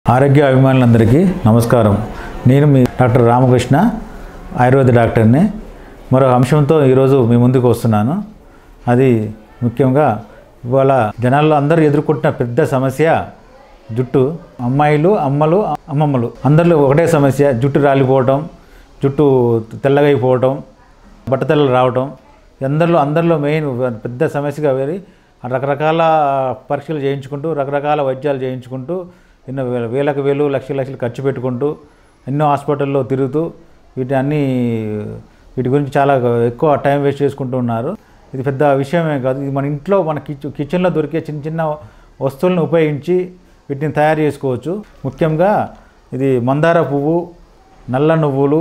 ఆరోగ్య అభిమానులందరికీ నమస్కారం నేను మీ డాక్టర్ రామకృష్ణ ఆయుర్వేద డాక్టర్ని మరో అంశంతో ఈరోజు మీ ముందుకు వస్తున్నాను అది ముఖ్యంగా ఇవాళ జనాల్లో అందరూ ఎదుర్కొంటున్న పెద్ద సమస్య జుట్టు అమ్మాయిలు అమ్మలు అమ్మమ్మలు అందరిలో ఒకటే సమస్య జుట్టు రాలిపోవటం జుట్టు తెల్లగైపోవటం బట్టతెల్లలు రావటం అందరిలో అందరిలో మెయిన్ పెద్ద సమస్యగా వేరి రకరకాల పరీక్షలు చేయించుకుంటూ రకరకాల వైద్యాలు చేయించుకుంటూ ఎన్నో వేల వేలకు వేలు లక్షల లక్షలు ఖర్చు పెట్టుకుంటూ ఎన్నో హాస్పిటల్లో తిరుగుతూ వీటి అన్ని వీటి గురించి చాలా ఎక్కువ టైం వేస్ట్ చేసుకుంటూ ఉన్నారు ఇది పెద్ద విషయమే కాదు ఇది మన ఇంట్లో మన కిచెన్ కిచెన్లో దొరికే చిన్న చిన్న వస్తువులను ఉపయోగించి వీటిని తయారు చేసుకోవచ్చు ముఖ్యంగా ఇది మందార పువ్వు నల్ల నువ్వులు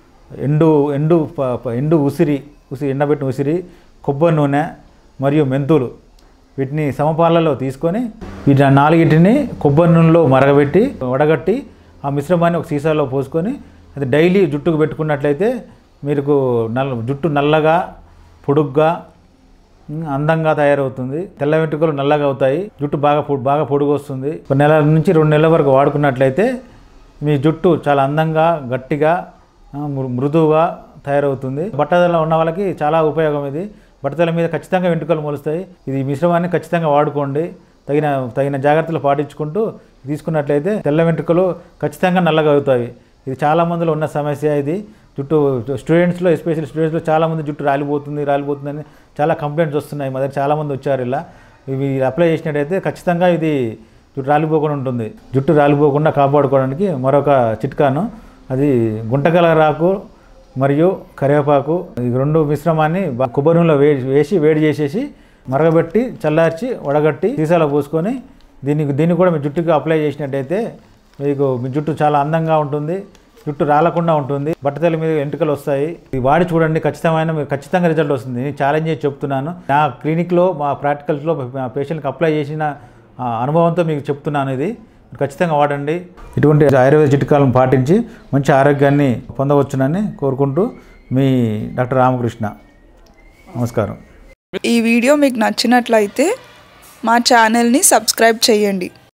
ఎండు ఎండు ప- ప- ఎండు ఉసిరి ఉసిరి ఎండబెట్టిన ఉసిరి కొబ్బరి నూనె మరియు మెంతులు వీటిని సమపాలలో తీసుకొని వీటి ఆ నాలుగిటిని కొబ్బరి నూనెలో మరగబెట్టి వడగట్టి ఆ మిశ్రమాన్ని ఒక సీసాలో పోసుకొని అది డైలీ జుట్టుకు పెట్టుకున్నట్లయితే మీకు నల్ల జుట్టు నల్లగా పొడుగ్గా ఉమ్, అందంగా తయారవుతుంది తెల్ల వెంట్రుకలు నల్లగా అవుతాయి జుట్టు బాగా పొ- బాగా పొడుగు వస్తుంది ఒక నెల నుంచి రెండు నెలల వరకు వాడుకున్నట్లయితే మీ జుట్టు చాలా అందంగా గట్టిగా ఆ, మృ- మృదువుగా తయారవుతుంది బట్టతల ఉన్న వాళ్ళకి చాలా ఉపయోగం ఇది బట్టతల మీద ఖచ్చితంగా వెంట్రుకలు మొలుస్తాయి ఇది ఈ మిశ్రమాన్ని ఖచ్చితంగా వాడుకోండి తగిన తగిన జాగ్రత్తలు పాటించుకుంటూ తీసుకున్నట్లయితే తెల్ల వెంట్రుకలు ఖచ్చితంగా నల్లగా అవుతాయి ఇది చాలా మందిలో ఉన్న సమస్య ఇది జుట్టు స్టూడెంట్స్లో ఎస్పెషల్ స్టూడెంట్స్లో చాలామంది జుట్టు రాలిపోతుంది రాలిపోతుందని చాలా కంప్లైంట్స్ వస్తున్నాయి మా దగ్గర చాలామంది వచ్చారు ఇలా ఇవి అప్లై చేసినట్టయితే ఖచ్చితంంగా ఇది జుట్టు రాలిపోకుండా ఉంటుంది జుట్టు రాలిపోకుండా కాపాడుకోవడానికి మరొక చిట్కాను అది గుంటకలరాకు మరియు కరివేపాకు ఈ రెండు మిశ్రమాన్ని బా- కొబ్బరి నూనెలో వేడి వేసి వేడి చేసేసి మరగబెట్టి చల్లార్చి వడగట్టి సీసాలో పోసుకొని దీనికి దీన్ని కూడా మీ జుట్టుకి అప్లై చేసినట్టయితే మీకు మీ జుట్టు చాలా అందంగా ఉంటుంది జుట్టు రాలకుండా ఉంటుంది బట్టతల మీద ఎంటుకలు వస్తాయి ఇది వాడి చూడండి ఖచ్చితమైన మీకు ఖచ్చితంగా రిజల్ట్ వస్తుంది నేను ఛాలెంజ్ చేసి చెప్తున్నాను నా క్లినిక్లో మా ప్రాక్టికల్స్లో మా పేషెంట్కి అప్లై చేసిన ఆ, అనుభవంతో మీకు చెప్తున్నాను ఇది మీరు ఖచ్చితంగా వాడండి ఇటువంటి ఆయుర్వేద చిట్కాలను పాటించి మంచి ఆరోగ్యాన్ని పొందవచ్చునని కోరుకుంటూ మీ డాక్టర్ రామకృష్ణ నమస్కారం ఈ వీడియో మీకు నచ్చినట్లయితే మా ఛానల్ని సబ్స్క్రైబ్ చేయండి